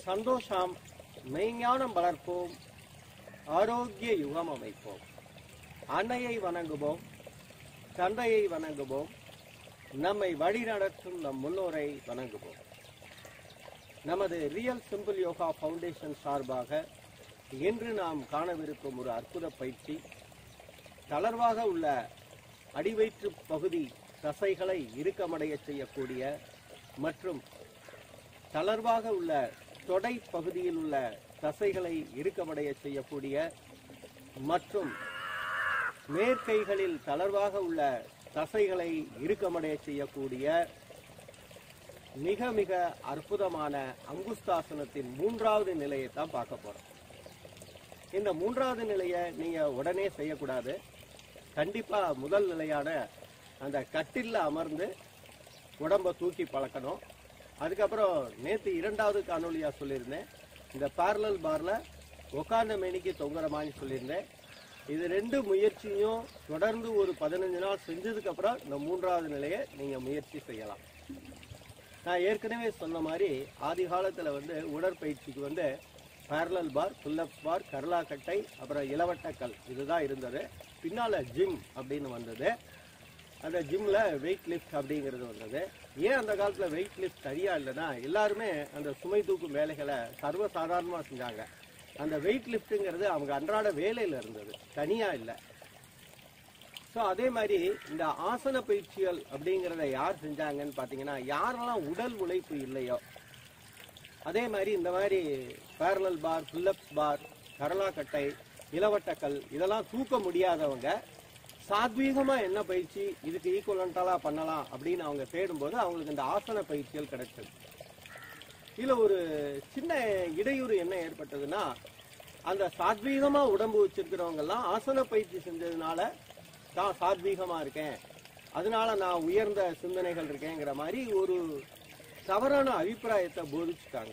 சந்தோஷம் மெய்ஞானம் வளர்ப்போம் ஆரோக்கிய யுகம் அமைப்போம் அன்னையை வணங்குவோம் தந்தையை வணங்குவோம் நம்மை வழிநடத்தும் நம் முன்னோரை வணங்குவோம் நமது ரியல் சிம்பிள் யோகா ஃபவுண்டேஷன் சார்பாக இன்று நாம் காணவிருக்கும் ஒரு அற்புத பயிற்சி தளர்வாக உள்ள அடிவயிற்று பகுதி தசைகளை இறுக்கமடைய செய்யக்கூடிய மற்றும் தளர்வாக உள்ள தொடை பகுதியில் உள்ள தசைகளை இறுக்கமடைய செய்யக்கூடிய மற்றும் மேற்கைகளில் தளர்வாக உள்ள தசைகளை இறுக்கமடைய செய்யக்கூடிய மிக மிக அற்புதமான அங்குஸ்தாசனத்தின் மூன்றாவது நிலையை தான் பார்க்க போறோம் இந்த மூன்றாவது நிலையை நீங்க உடனே செய்யக்கூடாது கண்டிப்பா முதல் நிலையான அந்த கட்டில்ல அமர்ந்து உடம்ப தூக்கி பழக்கணும் அதுக்கப்புறம் நேத்து இரண்டாவது காணொலியா சொல்லியிருந்தேன் இந்த parallel பார்ல உட்கார்ந்த மேனிக்கு தொங்குற மாதிரி சொல்லியிருந்தேன் இது ரெண்டு முயற்சியும் தொடர்ந்து ஒரு பதினஞ்சு நாள் செஞ்சதுக்கு அப்புறம் இந்த மூன்றாவது நிலையை நீங்க முயற்சி செய்யலாம் நான் ஏற்கனவே சொன்ன மாதிரி ஆதி காலத்துல வந்து உடற்பயிற்சிக்கு வந்து parallel பார் புல்லப்ஸ் பார் கர்லாக்கட்டை அப்புறம் இளவட்டக்கல் இதுதான் இருந்தது பின்னால ஜிம் அப்படின்னு வந்தது அந்த ஜிம்ல வெயிட் லிஃப்ட் அப்படிங்கிறது வந்தது ஏன் அந்த காலத்துல வெயிட் லிஃப்ட் சரியா இல்லைன்னா எல்லாருமே அந்த சுமை தூக்கும் வேலைகளை சர்வ சாதாரணமா செஞ்சாங்க அந்த வெயிட் லிஃப்ட்டுங்கிறது அவங்க அன்றாட வேலையில இருந்தது தனியா இல்லை ஸோ அதே மாதிரி இந்த ஆசன பயிற்சிகள் அப்படிங்கிறத யார் செஞ்சாங்கன்னு பார்த்தீங்கன்னா யாரெல்லாம் உடல் உழைப்பு இல்லையோ அதே மாதிரி இந்த மாதிரி parallel பார் புல்லப்ஸ் பார் கரலாக்கட்டை இளவட்டக்கல் இதெல்லாம் தூக்க முடியாதவங்க சாத்வீகமா என்ன பயிற்சி இதுக்கு ஈக்குவலண்டலா பண்ணலாம் அப்படின்னு அவங்க தேடும்போது அவங்களுக்கு இந்த ஆசன பயிற்சிகள் கிடைச்சது இதுல ஒரு சின்ன இடையூறு என்ன ஏற்பட்டதுன்னா அந்த சாத்வீகமா உடம்பு வச்சிருக்கிறவங்க எல்லாம் ஆசன பயிற்சி செஞ்சதுனால தான் சாத்வீகமா இருக்கேன் அதனால நான் உயர்ந்த சிந்தனைகள் இருக்கேங்கிற மாதிரி ஒரு தவறான அபிப்பிராயத்தை போதிச்சுட்டாங்க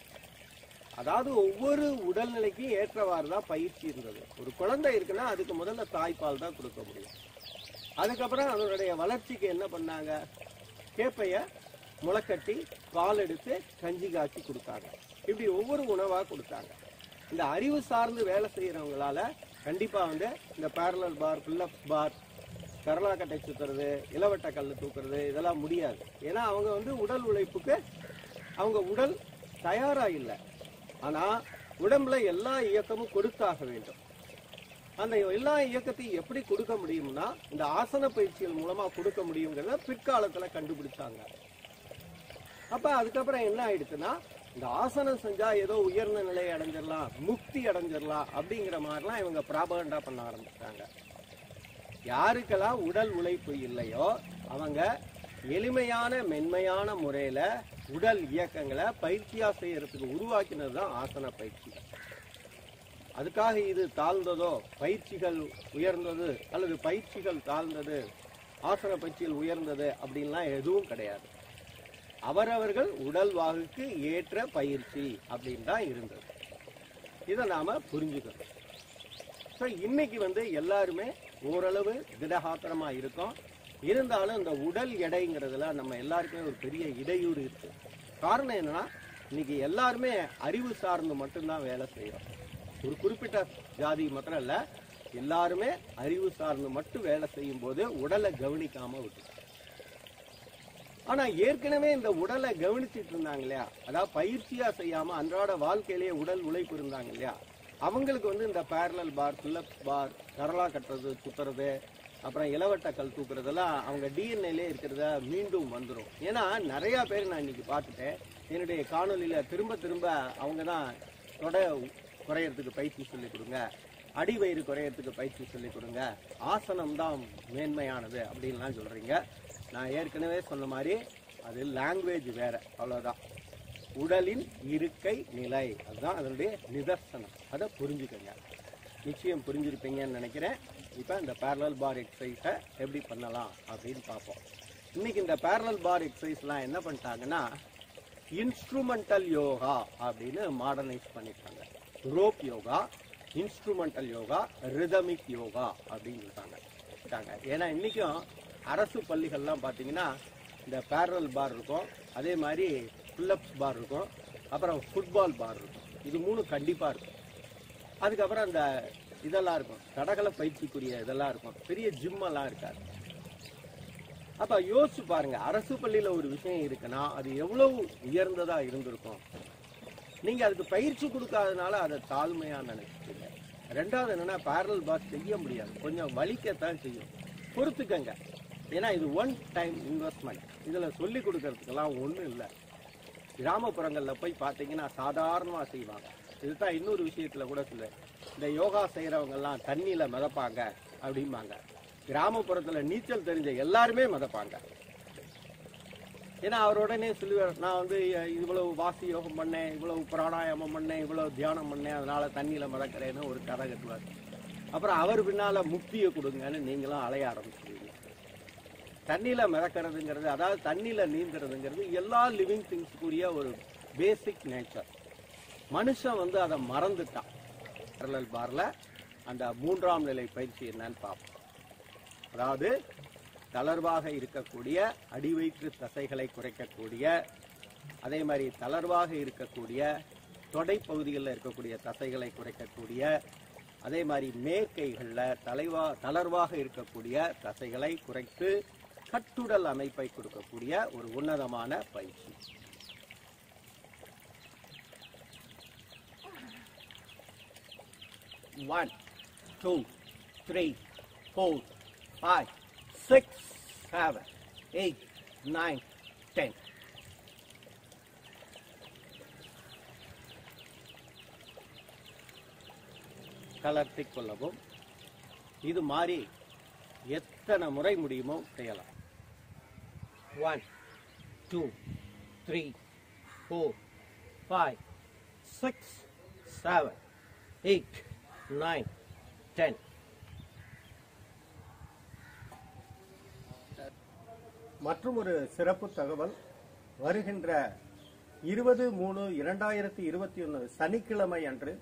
அதாவது ஒவ்வொரு உடல்நிலைக்கும் ஏற்றவாறு தான் பயிற்சி இருந்தது ஒரு குழந்தை இருக்குன்னா அதுக்கு முதல்ல தாய்ப்பால் தான் கொடுக்க முடியும் அதுக்கப்புறம் அதனுடைய வளர்ச்சிக்கு என்ன பண்ணாங்க கேப்பைய முளைக்கட்டி பால் எடுத்து கஞ்சி காய்ச்சி கொடுத்தாங்க இப்படி ஒவ்வொரு உணவா கொடுத்தாங்க இந்த அறிவு சார்ந்து வேலை செய்யறவங்களால கண்டிப்பா வந்து இந்த parallel பார் புல்லப்ஸ் பார் கரலாக்கட்டை சுத்துறது இளவட்ட கல்லு தூக்குறது இதெல்லாம் முடியாது ஏன்னா அவங்க வந்து உடல் உழைப்புக்கு அவங்க உடல் தயாரா இல்லை ஆனா உடம்புல எல்லா இயக்கமும் கொடுத்தாக வேண்டும் அந்த எல்லா இயக்கத்தையும் எப்படி கொடுக்க முடியும்னா இந்த ஆசன பயிற்சிகள் மூலமா கொடுக்க முடியுங்கிறத பிற்காலத்துல கண்டுபிடிச்சாங்க அப்ப அதுக்கப்புறம் என்ன ஆயிடுச்சுன்னா இந்த ஆசனம் செஞ்சா ஏதோ உயர்ந்த நிலையை அடைஞ்சிடலாம் முக்தி அடைஞ்சிடலாம் அப்படிங்கிற மாதிரிலாம் இவங்க பிராபகண்டா பண்ண ஆரம்பிச்சிட்டாங்க யாருக்கெல்லாம் உடல் உழைப்பு இல்லையோ அவங்க எளிமையான மென்மையான முறையில உடல் இயக்கங்களை பயிற்சியா செய்யறதுக்கு உருவாக்கினது தான் ஆசன பயிற்சி அதுக்காக இது தாழ்ந்ததோ பயிற்சிகள் உயர்ந்தது அல்லது பயிற்சிகள் தாழ்ந்தது ஆசன பயிற்சிகள் உயர்ந்தது அப்படின்லாம் எதுவும் கிடையாது அவரவர்கள் உடல் வாகுக்கு ஏற்ற பயிற்சி அப்படின்னு தான் இருந்தது இதை நாம புரிஞ்சுக்கணும் ஸோ இன்னைக்கு வந்து எல்லாருமே ஓரளவு திடகாத்திரமா இருக்கோம் இருந்தாலும் இந்த உடல் எடைங்கிறதுல நம்ம எல்லாருக்குமே ஒரு பெரிய இடையூறு இருக்கு காரணம் என்னன்னா இன்னைக்கு எல்லாருமே அறிவு சார்ந்து மட்டும்தான் வேலை செய்யறோம் ஒரு குறிப்பிட்ட ஜாதி மாத்திரம் இல்ல எல்லாருமே அறிவு சார்ந்து மட்டும் வேலை செய்யும் போது உடலை கவனிக்காம விட்டு ஆனா ஏற்கனவே இந்த உடலை கவனிச்சிட்டு இருந்தாங்க இல்லையா அதாவது பயிற்சியா செய்யாம அன்றாட வாழ்க்கையிலேயே உடல் உழைப்பு இருந்தாங்க இல்லையா அவங்களுக்கு வந்து இந்த parallel பார் புல்லப்ஸ் பார் கரலா கட்டுறது சுத்துறது அப்புறம் இளவட்ட கல் தூக்குறதெல்லாம் அவங்க டிஎன்ஏலே இருக்கிறத மீண்டும் வந்துடும் ஏன்னா நிறைய பேர் நான் இன்னைக்கு பார்த்துட்டேன் என்னுடைய காணொலியில திரும்ப திரும்ப அவங்க தான் தொடை குறையறதுக்கு பயிற்சி சொல்லி கொடுங்க அடி வயிறு குறையறதுக்கு பயிற்சி சொல்லி கொடுங்க ஆசனம் தான் மேன்மையானது அப்படின்லாம் சொல்றீங்க நான் ஏற்கனவே சொன்ன மாதிரி அது லாங்குவேஜ் வேற அவ்வளவுதான் உடலின் இருக்கை நிலை அதுதான் அதனுடைய நிதர்சனம் அதை புரிஞ்சுக்கங்க நிச்சயம் புரிஞ்சிருப்பீங்கன்னு நினைக்கிறேன் இப்போ இந்த parallel பார் எக்ஸசைஸை எப்படி பண்ணலாம் அப்படின்னு பார்ப்போம் இன்னைக்கு இந்த parallel பார் எக்ஸசைஸ்லாம் என்ன பண்ணிட்டாங்கன்னா இன்ஸ்ட்ருமெண்டல் யோகா அப்படின்னு மாடர்னைஸ் பண்ணிட்டாங்க rope yoga instrumental yoga rhythmic yoga அப்படின்னு சொல்லிட்டாங்க சொல்லிட்டாங்க. ஏன்னா இன்னைக்கும் அரசு பள்ளிகள்லாம் பார்த்தீங்கன்னா இந்த parallel பார் இருக்கும் அதே மாதிரி புல்லப்ஸ் பார் இருக்கும் அப்புறம் ஃபுட்பால் பார் இருக்கும் இது மூணு கண்டிப்பா இருக்கும் அதுக்கப்புறம் அந்த இதெல்லாம் இருக்கும் தடகள பயிற்சிக்குரிய இதெல்லாம் இருக்கும் பெரிய ஜிம் எல்லாம் இருக்காது அப்ப யோசிச்சு பாருங்க அரசு பள்ளியில ஒரு விஷயம் இருக்குன்னா அது எவ்வளவு உயர்ந்ததா இருந்திருக்கும் நீங்க அதுக்கு பயிற்சி கொடுக்காதனால அதை தாழ்மையா நினைச்சிட்டீங்க ரெண்டாவது என்னன்னா பேரல் பாஸ் செய்ய முடியாது கொஞ்சம் வலிக்கத்தான் செய்யும் பொறுத்துக்கங்க ஏன்னா இது ஒன் டைம் இன்வெஸ்ட்மெண்ட் இதுல சொல்லி கொடுக்கறதுக்கெல்லாம் ஒண்ணும் இல்லை கிராமப்புறங்கள்ல போய் பார்த்தீங்கன்னா சாதாரணமா செய்வாங்க இதுதான் இன்னொரு விஷயத்துல கூட சொல்ல இந்த யோகா செய்யறவங்க எல்லாம் தண்ணியில மிதப்பாங்க அப்படிம்பாங்க கிராமப்புறத்துல நீச்சல் தெரிஞ்ச எல்லாருமே மிதப்பாங்க ஏன்னா அவர் உடனே சொல்லுவார் நான் வந்து இவ்வளவு வாசி யோகம் பண்ணேன் இவ்வளவு பிராணாயாமம் பண்ணேன் இவ்வளவு தியானம் பண்ணேன் அதனால தண்ணியில மிதக்கிறேன்னு ஒரு கதை கட்டுவார் அப்புறம் அவர் பின்னால முக்தியை கொடுங்கன்னு நீங்களும் அலைய ஆரம்பிச்சிருவீங்க தண்ணியில மிதக்கிறதுங்கிறது அதாவது தண்ணியில நீந்துறதுங்கிறது எல்லா லிவிங் திங்ஸ்க்குரிய ஒரு பேசிக் நேச்சர் மனுஷன் வந்து அதை மறந்துட்டான் parallel பார்ல அந்த மூன்றாம் நிலை பயிற்சி என்னன்னு பார்ப்போம் அதாவது தளர்வாக இருக்கக்கூடிய அடிவயிற்று தசைகளை குறைக்கக்கூடிய அதே மாதிரி தளர்வாக இருக்கக்கூடிய தொடை பகுதிகளில் இருக்கக்கூடிய தசைகளை குறைக்கக்கூடிய அதே மாதிரி மேற்கைகளில் தலைவா தளர்வாக இருக்கக்கூடிய தசைகளை குறைத்து கட்டுடல் அமைப்பை கொடுக்கக்கூடிய ஒரு உன்னதமான பயிற்சி one two three four five six seven eight nine ten கலர்த்திக் கொள்ளவும் இது மாதிரி எத்தனை முறை முடியுமோ செய்யலாம் one two three four five six seven eight nine ten மற்றும் ஒரு சிறப்பு தகவல் வருகின்ற இருபது மூணு இரண்டாயிரத்தி இருபத்தி ஒன்று சனிக்கிழமை அன்று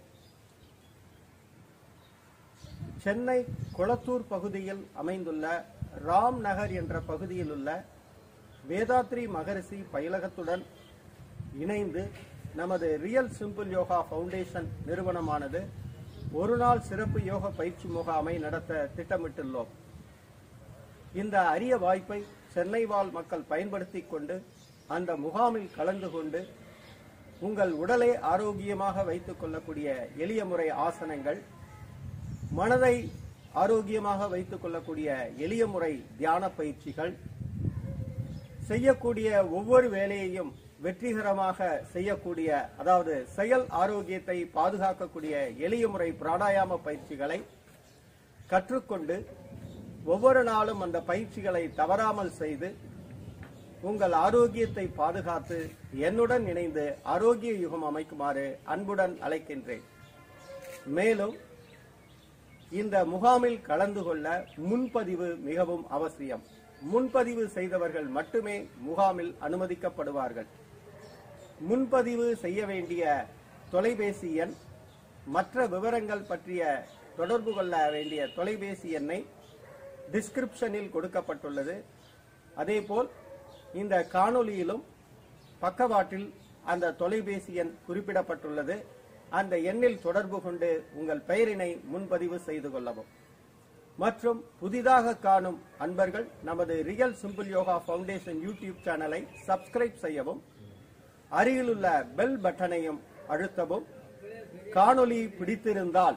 சென்னை கொளத்தூர் பகுதியில் அமைந்துள்ள ராம் நகர் என்ற பகுதியில் உள்ள வேதாத்ரி மகரிஷி பயிலகத்துடன் இணைந்து நமது ரியல் சிம்பிள் யோகா ஃபவுண்டேஷன் நிறுவனமானது ஒரு நாள் சிறப்பு யோக பயிற்சி முகாமை நடத்த திட்டமிட்டுள்ளோம் இந்த அரிய வாய்ப்பை சென்னை வாழ் மக்கள் பயன்படுத்திக் கொண்டு அந்த முகாமில் கலந்து கொண்டு உங்கள் உடலை ஆரோக்கியமாக வைத்துக் கொள்ளக்கூடிய எளிய முறை ஆசனங்கள் மனதை ஆரோக்கியமாக வைத்துக் கொள்ளக்கூடிய எளிய முறை தியான பயிற்சிகள் செய்யக்கூடிய ஒவ்வொரு வேலையையும் வெற்றிகரமாக செய்யக்கூடிய அதாவது செயல் ஆரோக்கியத்தை பாதுகாக்கக்கூடிய எளிய முறை பிராணாயாம பயிற்சிகளை கற்றுக்கொண்டு ஒவ்வொரு நாளும் அந்த பயிற்சிகளை தவறாமல் செய்து உங்கள் ஆரோக்கியத்தை பாதுகாத்து என்னுடன் இணைந்து ஆரோக்கிய யுகம் அமைக்குமாறு அன்புடன் அழைக்கின்றேன் மேலும் இந்த முகாமில் கலந்து கொள்ள முன்பதிவு மிகவும் அவசியம் முன்பதிவு செய்தவர்கள் மட்டுமே முகாமில் அனுமதிக்கப்படுவார்கள் முன்பதிவு செய்ய வேண்டிய தொலைபேசி எண் மற்ற விவரங்கள் பற்றிய தொடர்பு கொள்ள வேண்டிய தொலைபேசி எண்ணை டிஸ்கிரிப்ஷனில் கொடுக்கப்பட்டுள்ளது அதேபோல் இந்த காணொளியிலும் பக்கவாட்டில் அந்த தொலைபேசி எண் குறிப்பிடப்பட்டுள்ளது அந்த எண்ணில் தொடர்பு கொண்டு உங்கள் பெயரினை முன்பதிவு செய்து கொள்ளவும் மற்றும் புதிதாக காணும் அன்பர்கள் நமது real simple yoga foundation YouTube சேனலை சப்ஸ்கிரைப் செய்யவும் அருகிலுள்ள பெல் பட்டனையும் அழுத்தவும் காணொளி பிடித்திருந்தால்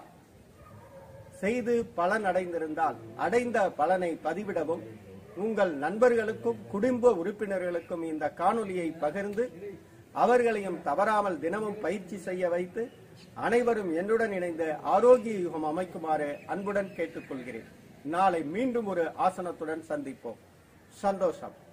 செய்து பலன் அடைந்திருந்தால் அடைந்த பலனை பதிவிடவும் உங்கள் நண்பர்களுக்கும் குடும்ப உறுப்பினர்களுக்கும் இந்த காணொளியை பகிர்ந்து அவர்களையும் தவறாமல் தினமும் பயிற்சி செய்ய வைத்து அனைவரும் என்னுடன் இணைந்து ஆரோக்கிய யுகம் அமைக்குமாறு அன்புடன் கேட்டுக்கொள்கிறேன் நாளை மீண்டும் ஒரு ஆசனத்துடன் சந்திப்போம் சந்தோஷம்